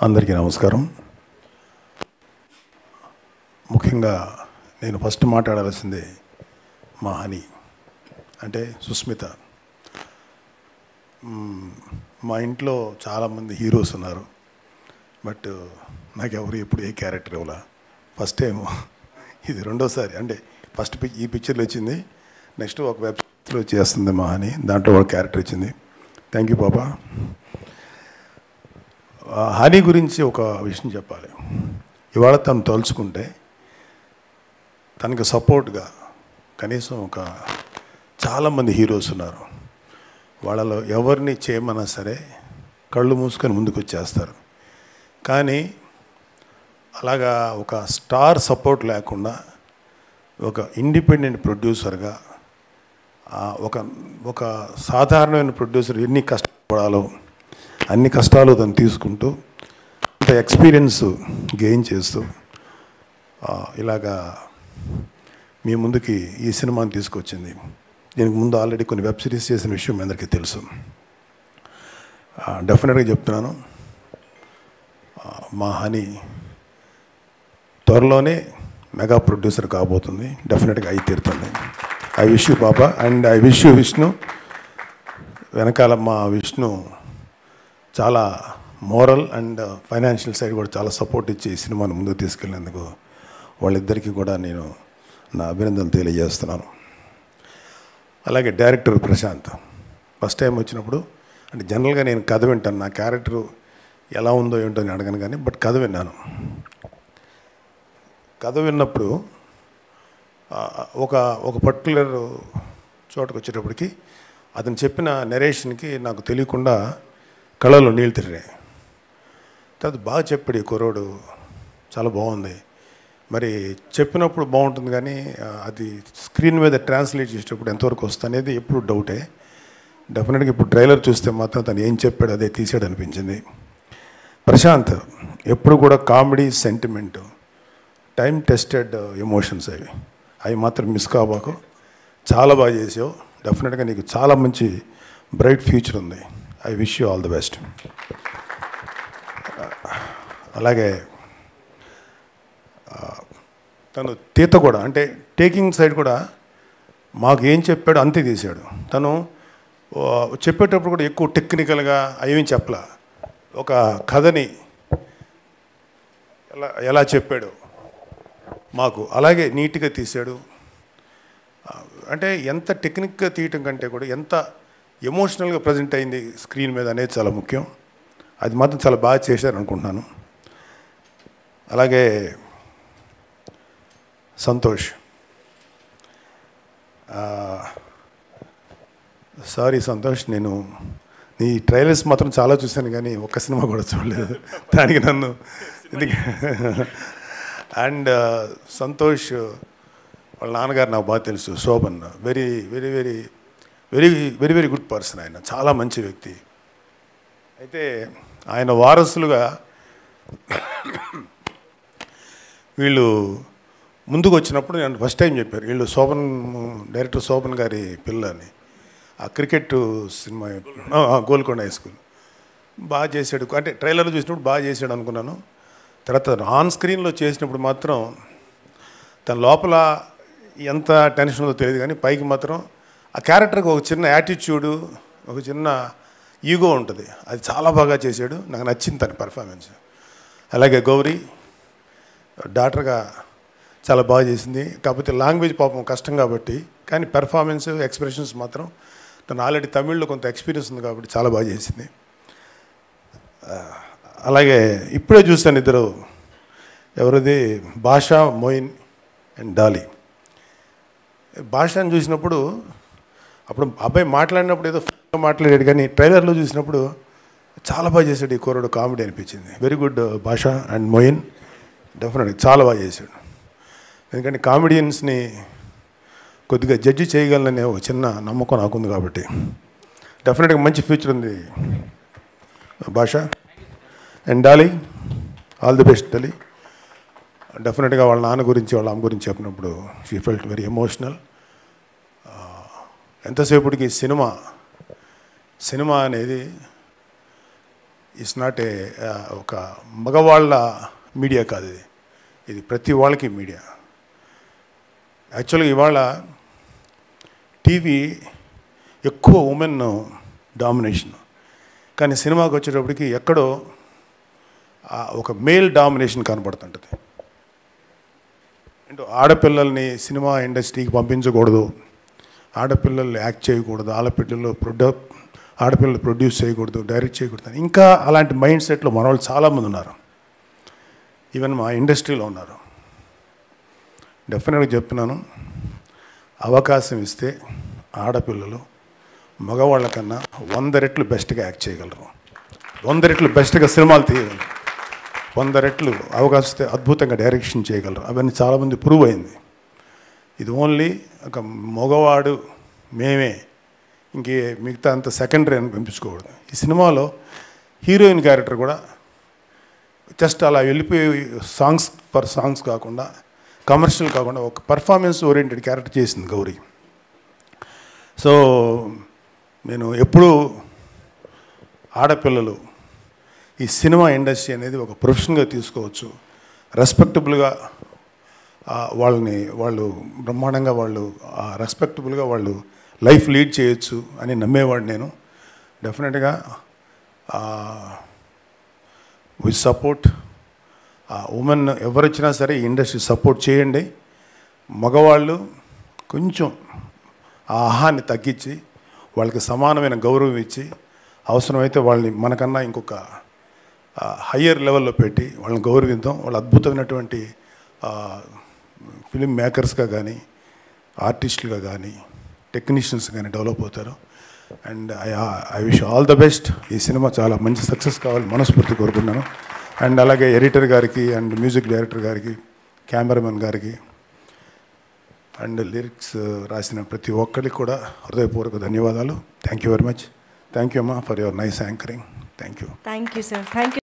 అందరికీ నమస్కారం ముఖ్యంగా నేను ఫస్ట్ మాట్లాడాల్సింది మా హని అంటే సుస్మిత మ్మ్, మా ఇంట్లో చాలామంది హీరోస్ ఉన్నారు బట్ నాకు ఎవరు ఎప్పుడు ఏ క్యారెక్టర్ ఇవ్వాల ఫస్ట్ టైం ఇది రెండోసారి అంటే ఫస్ట్ పిక్ ఈ పిక్చర్లో వచ్చింది నెక్స్ట్ ఒక వెబ్సైట్లో చేస్తుంది మా హని దాంట్లో ఒక క్యారెక్టర్ ఇచ్చింది థ్యాంక్ యూ పాపా ఆ, హనీ గురించి ఒక విషయం చెప్పాలి ఇవాళ తను తలుచుకుంటే తనకి సపోర్ట్గా కనీసం ఒక చాలామంది హీరోస్ ఉన్నారు వాళ్ళలో ఎవరిని చేయమన్నా సరే కళ్ళు మూసుకొని ముందుకు వచ్చేస్తారు కానీ అలాగా ఒక స్టార్ సపోర్ట్ లేకుండా ఒక ఇండిపెండెంట్ ప్రొడ్యూసర్గా ఆ, ఒక ఒక సాధారణమైన ప్రొడ్యూసర్ ఎన్ని కష్టపడాలో అన్ని కష్టాలు తను తీసుకుంటూ అంత ఎక్స్పీరియన్స్ గెయిన్ చేస్తూ ఆ, ఇలాగా మీ ముందుకి ఈ సినిమాని తీసుకొచ్చింది దీనికి ముందు ఆల్రెడీ కొన్ని వెబ్ సిరీస్ చేసిన విషయం మీ అందరికీ తెలుసు డెఫినెట్గా చెప్తున్నాను ఆ, మా హనీ త్వరలోనే మెగా ప్రొడ్యూసర్ కాబోతుంది డెఫినెట్గా అయి తీరుతుంది ఐ విష్ యూ పాప and I wish you Vishnu వెనకాల మా విష్ణు చాలా మోరల్ అండ్ ఫైనాన్షియల్ సైడ్ కూడా చాలా సపోర్ట్ ఇచ్చి ఈ సినిమాను ముందుకు తీసుకెళ్ళినందుకు వాళ్ళిద్దరికీ కూడా నేను నా అభినందనలు తెలియజేస్తున్నాను అలాగే డైరెక్టర్ ప్రశాంత్ ఫస్ట్ టైం వచ్చినప్పుడు అంటే జనరల్గా నేను కథ వింటాను నా క్యారెక్టర్ ఎలా ఉందో ఏంటో అని అడగను కానీ బట్ కథ విన్నాను కథ విన్నప్పుడు ఆ, ఒక ఒక పర్టికులర్ చోటకు వచ్చేటప్పటికి అతను చెప్పిన నెరేషన్కి నాకు తెలియకుండా కళ్ళలో నీళ్ళు తిరిగాయి తర్వాత బాగా చెప్పాడు ఈ కుర్రోడు చాలా బాగుంది మరి చెప్పినప్పుడు బాగుంటుంది కానీ ఆ, అది స్క్రీన్ మీద ట్రాన్స్లేట్ చేసేటప్పుడు ఎంతవరకు వస్తుంది అనేది ఎప్పుడు డౌటే డెఫినెట్గా ఇప్పుడు ట్రైలర్ చూస్తే మాత్రం తను ఏం చెప్పాడు అదే తీసాడు అనిపించింది ప్రశాంత్ ఎప్పుడు కూడా comedy sentiment time tested emotions అవి అవి మాత్రం మిస్ కాబాకు చాలా బాగా చేసావు డెఫినెట్గా నీకు చాలా మంచి బ్రైట్ ఫ్యూచర్ ఉంది I wish you all the best అలాగే ఆ, తను తీత కూడా అంటే టేకింగ్ సైడ్ కూడా మాకు ఏం చెప్పాడో అంతే తీశాడు తను ఆ, చెప్పేటప్పుడు కూడా ఎక్కువ టెక్నికల్గా అవేం చెప్పలా ఒక కథని ఎలా ఎలా చెప్పాడు మాకు అలాగే నీట్గా తీశాడు ఆ, అంటే ఎంత టెక్నిక్గా తీయటం కంటే కూడా ఎంత ఎమోషనల్గా ప్రజెంట్ అయింది స్క్రీన్ మీద అనేది చాలా ముఖ్యం అది మాత్రం చాలా బాగా చేశారు అనుకుంటున్నాను అలాగే సంతోష్ సారీ సంతోష్ నేను నీ ట్రైలర్స్ మాత్రం చాలా చూశాను కానీ ఒక్క సినిమా కూడా చూడలేదు దానికి నన్ను అండ్ సంతోష్ వాళ్ళ నాన్నగారు నాకు బాగా తెలుసు Shobhan very very very very very very good person ఆయన చాలా మంచి వ్యక్తి అయితే ఆయన వారసులుగా వీళ్ళు ముందుకు వచ్చినప్పుడు నేను ఫస్ట్ టైం చెప్పారు వీళ్ళు శోభన్ డైరెక్టర్ శోభన్ గారి పిల్ల అని ఆ క్రికెట్ సినిమా ఆ, ఆ, గోల్కొండ హై స్కూల్ బాగా చేశాడు అంటే ట్రైలర్లో చూసినప్పుడు బాగా చేశాడు అనుకున్నాను తర్వాత ఆన్ స్క్రీన్లో చేసినప్పుడు మాత్రం తన లోపల ఎంత టెన్షన్ ఉందో తెలియదు కానీ పైకి మాత్రం ఆ క్యారెక్టర్కి ఒక చిన్న యాటిట్యూడు ఒక చిన్న ఈగో ఉంటుంది అది చాలా బాగా చేశాడు నాకు నచ్చింది తన పర్ఫార్మెన్స్ అలాగే గౌరీ డాక్టర్గా చాలా బాగా చేసింది కాకపోతే లాంగ్వేజ్ పాపం కష్టం కాబట్టి కానీ పెర్ఫార్మెన్స్ ఎక్స్ప్రెషన్స్ మాత్రం తను ఆల్రెడీ తమిళ్లో కొంత ఎక్స్పీరియన్స్ ఉంది కాబట్టి చాలా బాగా చేసింది ఆ, అలాగే ఇప్పుడే చూస్తాను ఇద్దరు ఎవరిది భాషా మోయిన్ అండ్ డాలీ భాషను చూసినప్పుడు అప్పుడు అబ్బాయి మాట్లాడినప్పుడు ఏదో ఫన్నీగా మాట్లాడాడు కానీ ట్రైలర్లో చూసినప్పుడు చాలా బాగా చేశాడు ఈ కుర్రోడు కామెడీ అనిపించింది very good Bhasha and Moin డెఫినెట్గా చాలా బాగా చేశాడు ఎందుకంటే కామెడియన్స్ని కొద్దిగా జడ్జి చేయగలననే ఒక చిన్న నమ్మకం నాకుంది కాబట్టి డెఫినెట్గా మంచి ఫ్యూచర్ ఉంది Bhasha and Dolly all the best Dolly డెఫినెట్గా వాళ్ళ నాన్న గురించి వాళ్ళ అమ్మ గురించి చెప్పినప్పుడు షీ ఫెల్ట్ వెరీ ఎమోషనల్ ఎంతసేపటికి సినిమా సినిమా అనేది ఇట్స్ నాట్ ఏ ఒక మగవాళ్ళ మీడియా కాదు ఇది ఇది ప్రతి వాళ్ళకి మీడియా యాక్చువల్గా ఇవాళ టీవీ ఎక్కువ ఉమెన్ డామినేషన్ కానీ సినిమాకి వచ్చేటప్పటికి ఎక్కడో ఆ ఒక మేల్ డామినేషన్ కనపడుతుంటుంది అంటే ఆడపిల్లల్ని సినిమా ఇండస్ట్రీకి పంపించకూడదు ఆడపిల్లలు యాక్ట్ చేయకూడదు ఆడపిల్లలు ప్రొడ్యూ ఆడపిల్లలు ప్రొడ్యూస్ చేయకూడదు డైరెక్ట్ చేయకూడదు అని ఇంకా అలాంటి మైండ్ సెట్లో మన వాళ్ళు చాలామంది ఉన్నారు ఈవెన్ మా ఇండస్ట్రీలో ఉన్నారు డెఫినెట్గా చెప్తున్నాను అవకాశం ఇస్తే ఆడపిల్లలు మగవాళ్ళ కన్నా వంద రెట్లు బెస్ట్గా యాక్ట్ చేయగలరు వంద రెట్లు బెస్ట్గా సినిమాలు తీయగలరు వంద రెట్లు అవకాశం ఇస్తే అద్భుతంగా డైరెక్షన్ చేయగలరు అవన్నీ చాలామంది ప్రూవ్ అయింది ఇది ఓన్లీ ఒక మగవాడు మేమే ఇంకే మిగతా అంత సెకండరీ అని పంపించుకోకూడదు ఈ సినిమాలో హీరోయిన్ క్యారెక్టర్ కూడా జస్ట్ అలా వెళ్ళిపోయి సాంగ్స్ ఫర్ సాంగ్స్ కాకుండా కమర్షియల్ కాకుండా ఒక పర్ఫార్మెన్స్ ఓరియంటెడ్ క్యారెక్టర్ చేసింది గౌరీ సో నేను ఎప్పుడూ ఆడపిల్లలు ఈ సినిమా ఇండస్ట్రీ అనేది ఒక ప్రొఫెషన్గా తీసుకోవచ్చు రెస్పెక్టబుల్గా వాళ్ళని వాళ్ళు బ్రహ్మాండంగా వాళ్ళు రెస్పెక్టబుల్గా వాళ్ళు లైఫ్ లీడ్ చేయొచ్చు అని నమ్మేవాడు నేను డెఫినెట్గా విత్ సపోర్ట్ ఉమెన్ ఎవరు వచ్చినా సరే ఈ ఇండస్ట్రీ సపోర్ట్ చేయండి మగవాళ్ళు కొంచెం ఆ ఆహాన్ని తగ్గించి వాళ్ళకి సమానమైన గౌరవం ఇచ్చి అవసరమైతే వాళ్ళని మనకన్నా ఇంకొక హయ్యర్ లెవెల్లో పెట్టి వాళ్ళని గౌరవిద్దాం వాళ్ళు అద్భుతమైనటువంటి ఫిలిం మేకర్స్గా కానీ ఆర్టిస్టులుగా కానీ టెక్నీషియన్స్ కానీ డెవలప్ అవుతారు and I I wish all the best ఈ సినిమా చాలా మంచి సక్సెస్ కావాలి మనస్ఫూర్తి కోరుకున్నాను అండ్ అలాగే ఎడిటర్ గారికి అండ్ మ్యూజిక్ డైరెక్టర్ గారికి కెమెరామెన్ గారికి అండ్ లిరిక్స్ రాసిన ప్రతి ఒక్కరికి కూడా హృదయపూర్వక ధన్యవాదాలు thank you very much thank you అమ్మా for your nice anchoring thank you thank you sir thank